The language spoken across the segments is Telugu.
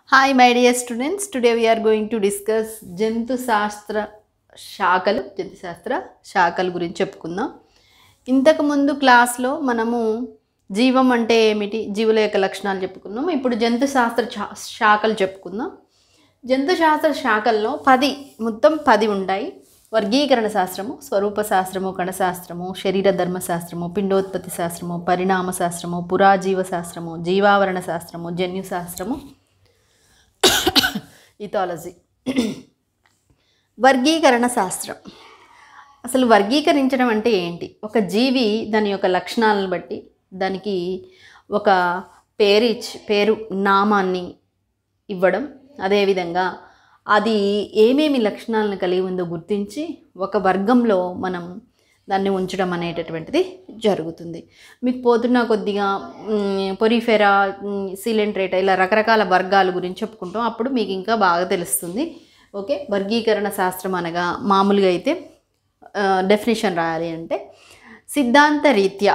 hi my dear students today we are going to discuss జంతు శాస్త్ర శాఖలు జంతు శాస్త్ర శాఖల గురించి చెప్పుకుందాం ఇంతకుముందు క్లాస్లో మనము జీవం అంటే ఏమిటి జీవుల యొక్క లక్షణాలు చెప్పుకున్నాం ఇప్పుడు జంతు శాస్త్ర శా- శాఖలు చెప్పుకుందాం జంతు శాస్త్ర శాఖల్లో పది మొత్తం పది ఉంటాయి వర్గీకరణ శాస్త్రము స్వరూప శాస్త్రము కణశాస్త్రము శరీర ధర్మ శాస్త్రము పిండోత్పత్తి శాస్త్రము పరిణామ శాస్త్రము పురాజీవ శాస్త్రము జీవావరణ శాస్త్రము జన్యు శాస్త్రము ఇథాలజీ వర్గీకరణ శాస్త్రం అసలు వర్గీకరించడం అంటే ఏంటి ఒక జీవి దాని యొక్క లక్షణాలను బట్టి దానికి ఒక పేరు ఇచ్చి పేరు నామాన్ని ఇవ్వడం అదేవిధంగా అది ఏమేమి లక్షణాలను కలిగి ఉందో గుర్తించి ఒక వర్గంలో మనం దాన్ని ఉంచడం అనేటటువంటిది జరుగుతుంది మీకు పోతున్న కొద్దిగా మ్, పొరిఫెరా మ్, సిలెంట్రేటా ఇలా రకరకాల వర్గాల గురించి చెప్పుకుంటాం అప్పుడు మీకు ఇంకా బాగా తెలుస్తుంది ఓకే వర్గీకరణ శాస్త్రం అనగా మామూలుగా అయితే డెఫినేషన్ రాయాలి అంటే సిద్ధాంత రీత్యా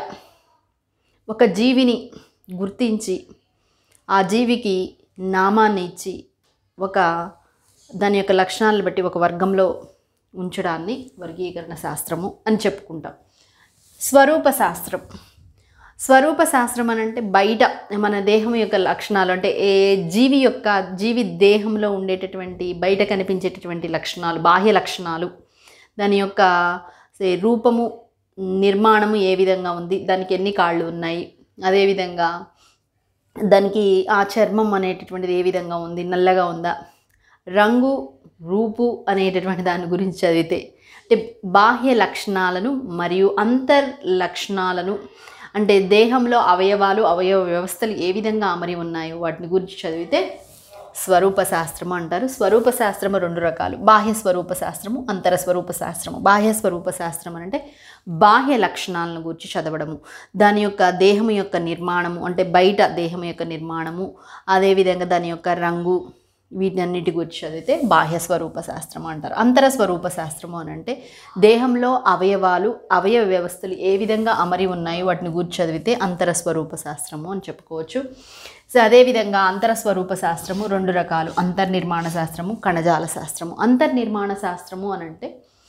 ఒక జీవిని గుర్తించి ఆ జీవికి నామాన్ని ఇచ్చి ఒక దాని యొక్క లక్షణాలను బట్టి ఒక వర్గంలో ఉంచడాన్ని వర్గీకరణ శాస్త్రము అని చెప్పుకుంటాం స్వరూప శాస్త్రం స్వరూప శాస్త్రం అని అంటే బయట మన దేహం యొక్క లక్షణాలు అంటే ఏ జీవి యొక్క జీవి దేహంలో ఉండేటటువంటి బయట కనిపించేటటువంటి లక్షణాలు బాహ్య లక్షణాలు దాని యొక్క సే రూపము నిర్మాణము ఏ విధంగా ఉంది దానికి ఎన్ని కాళ్ళు ఉన్నాయి అదేవిధంగా దానికి ఆ చర్మం అనేటటువంటిది ఏ విధంగా ఉంది నల్లగా ఉందా రంగు రూపు అనేటటువంటి దాని గురించి చదివితే అంటే బాహ్య లక్షణాలను మరియు అంతర్ లక్షణాలను అంటే దేహంలో అవయవాలు అవయవ వ్యవస్థలు ఏ విధంగా అమరి ఉన్నాయో వాటిని గురించి చదివితే స్వరూప శాస్త్రము అంటారు స్వరూప శాస్త్రము రెండు రకాలు బాహ్య స్వరూప శాస్త్రము అంతర స్వరూప శాస్త్రము బాహ్య స్వరూప శాస్త్రం అంటే బాహ్య లక్షణాలను గురించి చదవడము దాని యొక్క దేహం యొక్క నిర్మాణము అంటే బయట దేహం యొక్క నిర్మాణము అదేవిధంగా దాని యొక్క రంగు వీటన్నిటి గురించి చదివితే బాహ్య స్వరూప శాస్త్రం అంటారు అంతర స్వరూప శాస్త్రము అని అంటే దేహంలో అవయవాలు అవయవ వ్యవస్థలు ఏ విధంగా అమరి ఉన్నాయో వాటిని గురించి చదివితే అంతర స్వరూప శాస్త్రము అని చెప్పుకోవచ్చు సో అదేవిధంగా అంతర స్వరూప శాస్త్రము రెండు రకాలు అంతర్నిర్మాణ శాస్త్రము కణజాల శాస్త్రము అంతర్నిర్మాణ శాస్త్రము అని అంటే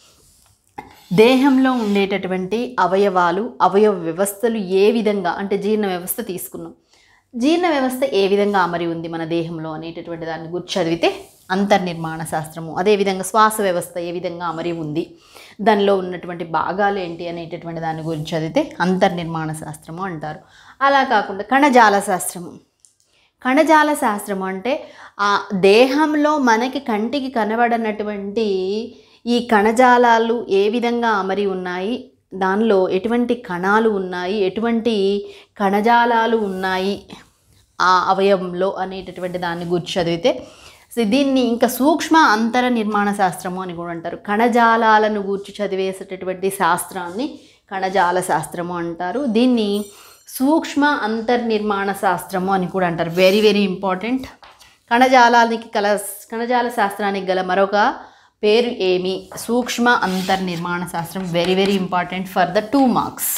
దేహంలో ఉండేటటువంటి అవయవాలు అవయవ వ్యవస్థలు ఏ విధంగా అంటే జీర్ణ వ్యవస్థ తీసుకున్నాం జీర్ణ వ్యవస్థ ఏ విధంగా అమరి ఉంది మన దేహంలో అనేటటువంటి దాన్ని గురించి చదివితే అంతర్నిర్మాణ శాస్త్రము అదేవిధంగా శ్వాస వ్యవస్థ ఏ విధంగా అమరి ఉంది దానిలో ఉన్నటువంటి భాగాలు ఏంటి అనేటటువంటి దాని గురించి చదివితే అంతర్నిర్మాణ శాస్త్రము అంటారు అలా కాకుండా కణజాల శాస్త్రము కణజాల శాస్త్రం అంటే ఆ దేహంలో మనకి కంటికి కనబడనటువంటి ఈ కణజాలాలు ఏ విధంగా అమరి ఉన్నాయి దానిలో ఎటువంటి కణాలు ఉన్నాయి ఎటువంటి కణజాలాలు ఉన్నాయి ఆ అవయవంలో అనేటటువంటి దాన్ని గురించి చదివితే సో దీన్ని ఇంకా సూక్ష్మ అంతర నిర్మాణ శాస్త్రము అని కూడా అంటారు కణజాలాలను గూర్చి చదివేసేటటువంటి శాస్త్రాన్ని కణజాల శాస్త్రము అంటారు దీన్ని సూక్ష్మ అంతర్నిర్మాణ శాస్త్రము అని కూడా అంటారు వెరీ వెరీ ఇంపార్టెంట్ కణజాలానికి కల కణజాల శాస్త్రానికి గల మరొక పేరు ఏమి సూక్ష్మ అంతర్నిర్మాణ శాస్త్రం very very important for the two marks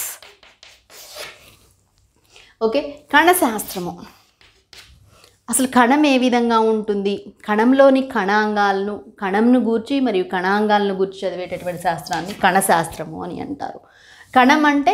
okay కణశాస్త్రము అసలు కణం ఏ విధంగా ఉంటుంది కణంలోని కణాంగాలను కణంను గూర్చి మరియు కణాంగాలను గూర్చి చదివేటటువంటి శాస్త్రాన్ని కణశాస్త్రము అని అంటారు కణం అంటే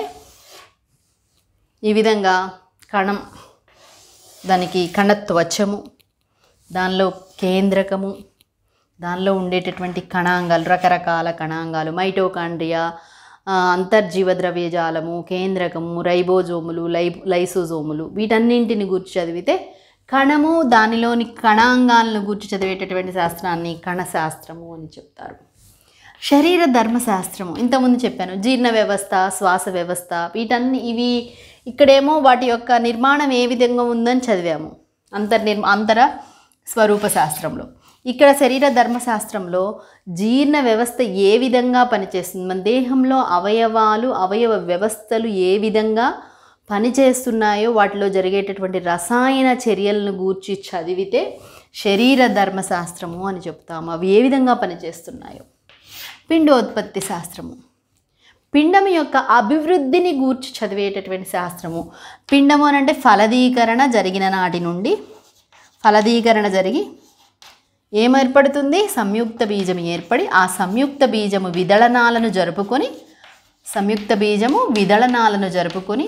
ఈ విధంగా కణం దానికి కణత్వచము దానిలో కేంద్రకము దానిలో ఉండేటటువంటి కణాంగాలు రకరకాల కణాంగాలు మైటోకాండ్రియా ఆ, అంతర్జీవ ద్రవ్యజాలము కేంద్రకము రైబోజోములు లై లైసోజోములు వీటన్నింటిని గురించి చదివితే కణము దానిలోని కణాంగాలను గురించి చదివేటటువంటి శాస్త్రాన్ని కణశాస్త్రము అని చెప్తారు శరీర ధర్మశాస్త్రము ఇంతకుముందు చెప్పాను జీర్ణ వ్యవస్థ శ్వాస వ్యవస్థ వీటన్ని ఇవి ఇక్కడేమో వాటి యొక్క నిర్మాణం ఏ విధంగా ఉందని చదివాము అంతర్నిర్మ అంతర స్వరూప శాస్త్రంలో ఇక్కడ శరీర ధర్మశాస్త్రంలో జీర్ణ వ్యవస్థ ఏ విధంగా పనిచేస్తుంది మన దేహంలో అవయవాలు అవయవ వ్యవస్థలు ఏ విధంగా పనిచేస్తున్నాయో వాటిలో జరిగేటటువంటి రసాయన చర్యలను గూర్చి చదివితే శరీర ధర్మశాస్త్రము అని చెప్తాము అవి ఏ విధంగా పనిచేస్తున్నాయో పిండోత్పత్తి శాస్త్రము పిండం యొక్క అభివృద్ధిని గూర్చి చదివేటటువంటి శాస్త్రము పిండము అని అంటే ఫలదీకరణ జరిగిన నాటి నుండి ఫలదీకరణ జరిగి ఏమేర్పడుతుంది సంయుక్త బీజం ఏర్పడి ఆ సంయుక్త బీజము విదళనాలను జరుపుకొని సంయుక్త బీజము విదళనాలను జరుపుకొని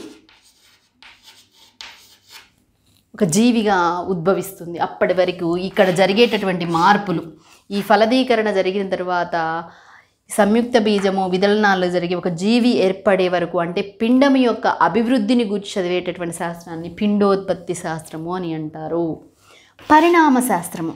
ఒక జీవిగా ఉద్భవిస్తుంది అప్పటి వరకు ఇక్కడ జరిగేటటువంటి మార్పులు ఈ ఫలదీకరణ జరిగిన తర్వాత సంయుక్త బీజము విదలనాలు జరిగే ఒక జీవి ఏర్పడే వరకు అంటే పిండం యొక్క అభివృద్ధిని గురించి చదివేటటువంటి శాస్త్రాన్ని పిండోత్పత్తి శాస్త్రము అని అంటారు పరిణామ శాస్త్రము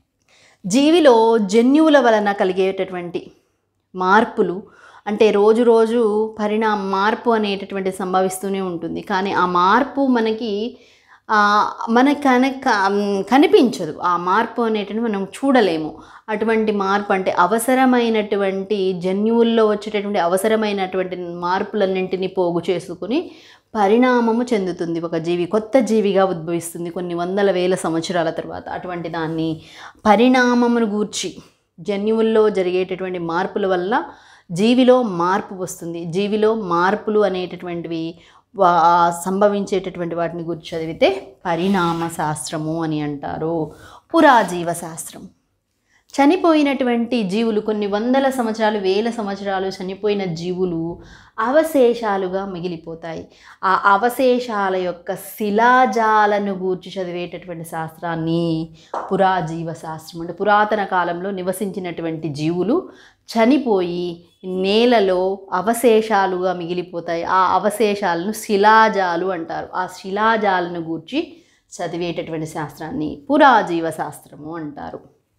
జీవిలో జన్యువుల వలన కలిగేటటువంటి మార్పులు అంటే రోజు రోజు పరిణామ మార్పు అనేటటువంటి సంభవిస్తూనే ఉంటుంది కానీ ఆ మార్పు మనకి ఆ, మనకి కనుక కనిపించదు ఆ మార్పు అనేటివి మనం చూడలేము అటువంటి మార్పు అంటే అవసరమైనటువంటి జన్యువుల్లో వచ్చేటటువంటి అవసరమైనటువంటి మార్పులన్నింటినీ పోగు చేసుకుని పరిణామము చెందుతుంది ఒక జీవి కొత్త జీవిగా ఉద్భవిస్తుంది కొన్ని వందల వేల సంవత్సరాల తర్వాత అటువంటి దాన్ని పరిణామమును గూర్చి జన్యువుల్లో జరిగేటటువంటి మార్పుల వల్ల జీవిలో మార్పు వస్తుంది జీవిలో మార్పులు అనేటటువంటివి వా- సంభవించేటటువంటి వాటిని గురించి చదివితే పరిణామ శాస్త్రము అని అంటారు పురాజీవ శాస్త్రం చనిపోయినటువంటి జీవులు కొన్ని వందల సంవత్సరాలు వేల సంవత్సరాలు చనిపోయిన జీవులు అవశేషాలుగా మిగిలిపోతాయి ఆ అవశేషాల యొక్క శిలాజాలను గూర్చి చదివేటటువంటి శాస్త్రాన్ని పురాజీవ శాస్త్రం అంటే పురాతన కాలంలో నివసించినటువంటి జీవులు చనిపోయి నేలలో అవశేషాలుగా మిగిలిపోతాయి ఆ అవశేషాలను శిలాజాలు అంటారు ఆ శిలాజాలను గూర్చి చదివేటటువంటి శాస్త్రాన్ని పురాజీవ శాస్త్రము అంటారు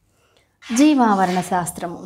జీవావరణ శాస్త్రము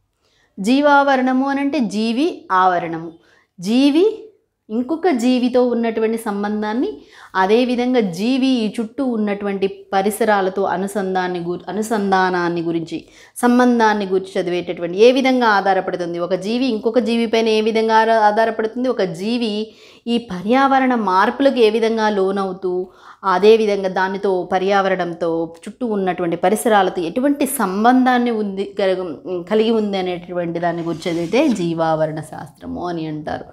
జీవావరణము అని అంటే జీవి ఆవరణము జీవి ఇంకొక జీవితో ఉన్నటువంటి సంబంధాన్ని అదేవిధంగా జీవి ఈ చుట్టూ ఉన్నటువంటి పరిసరాలతో అనుసంధాన్ని గు అనుసంధానాన్ని గురించి సంబంధాన్ని గురించి చదివేటటువంటి ఏ విధంగా ఆధారపడుతుంది ఒక జీవి ఇంకొక జీవి పైన ఏ విధంగా ఆరా- ఆధారపడుతుంది ఒక జీవి ఈ పర్యావరణ మార్పులకు ఏ విధంగా లోనవుతూ అదేవిధంగా దానితో పర్యావరణంతో చుట్టూ ఉన్నటువంటి పరిసరాలతో ఎటువంటి సంబంధాన్ని ఉంది కలగ- కలిగి ఉంది అనేటటువంటి దాని గురించి చదివితే జీవావరణ శాస్త్రము అని అంటారు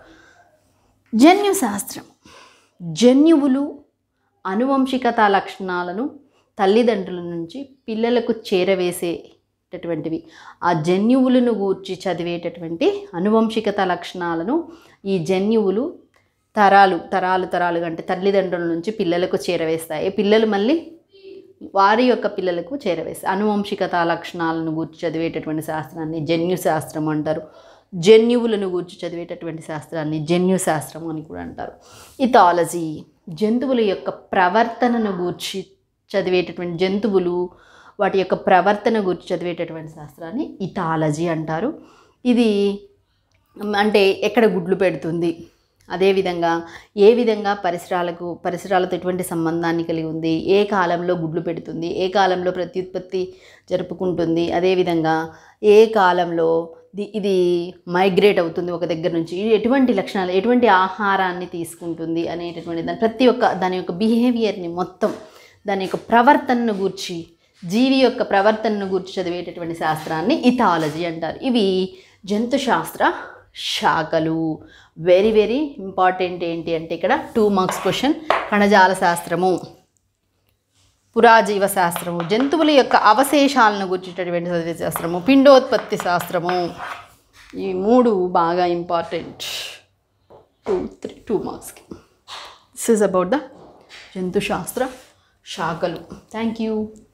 జన్యు శాస్త్రం జన్యువులు అనువంశికత లక్షణాలను తల్లిదండ్రుల నుంచి పిల్లలకు చేరవేసేటటువంటివి ఆ జన్యువులను గూర్చి చదివేటటువంటి అనువంశికత లక్షణాలను ఈ జన్యువులు తరాలు తరాలు తరాలుగా అంటే తల్లిదండ్రుల నుంచి పిల్లలకు చేరవేస్తాయి పిల్లలు మళ్ళీ వారి యొక్క పిల్లలకు చేరవేస్తాయి అనువంశికత లక్షణాలను గూర్చి చదివేటటువంటి శాస్త్రాన్ని జన్యు శాస్త్రం అంటారు జన్యువులను గూర్చి చదివేటటువంటి శాస్త్రాన్ని జన్యు శాస్త్రం అని కూడా అంటారు ఇథాలజీ జంతువుల యొక్క ప్రవర్తనను గూర్చి చదివేటటువంటి జంతువులు వాటి యొక్క ప్రవర్తన గురించి చదివేటటువంటి శాస్త్రాన్ని ఇథాలజీ అంటారు ఇది అంటే ఎక్కడ గుడ్లు పెడుతుంది అదేవిధంగా ఏ విధంగా పరిసరాలకు పరిసరాలతో ఎటువంటి సంబంధాన్ని కలిగి ఉంది ఏ కాలంలో గుడ్లు పెడుతుంది ఏ కాలంలో ప్రత్యుత్పత్తి జరుపుకుంటుంది అదేవిధంగా ఏ కాలంలో ది- ఇది మైగ్రేట్ అవుతుంది ఒక దగ్గర నుంచి ఇది ఎటువంటి లక్షణాలు ఎటువంటి ఆహారాన్ని తీసుకుంటుంది అనేటటువంటి దాని ప్రతి ఒక్క దాని యొక్క బిహేవియర్ని మొత్తం దాని యొక్క ప్రవర్తనను గూర్చి జీవి యొక్క ప్రవర్తనను గూర్చి చదివేటటువంటి శాస్త్రాన్ని ఇథాలజీ అంటారు ఇవి జంతుశాస్త్ర శాఖలు వెరీ వెరీ ఇంపార్టెంట్ ఏంటి అంటే ఇక్కడ టూ మార్క్స్ క్వశ్చన్ కణజాల శాస్త్రము పురాజీవ శాస్త్రము జంతువుల యొక్క అవశేషాలను గుర్చేటటువంటి చదివే శాస్త్రము పిండోత్పత్తి శాస్త్రము ఈ మూడు బాగా ఇంపార్టెంట్ టూ త్రీ టూ మార్క్స్కి దిస్ ఇస్ అబౌట్ ద జంతుశాస్త్ర శాఖలు థ్యాంక్ యూ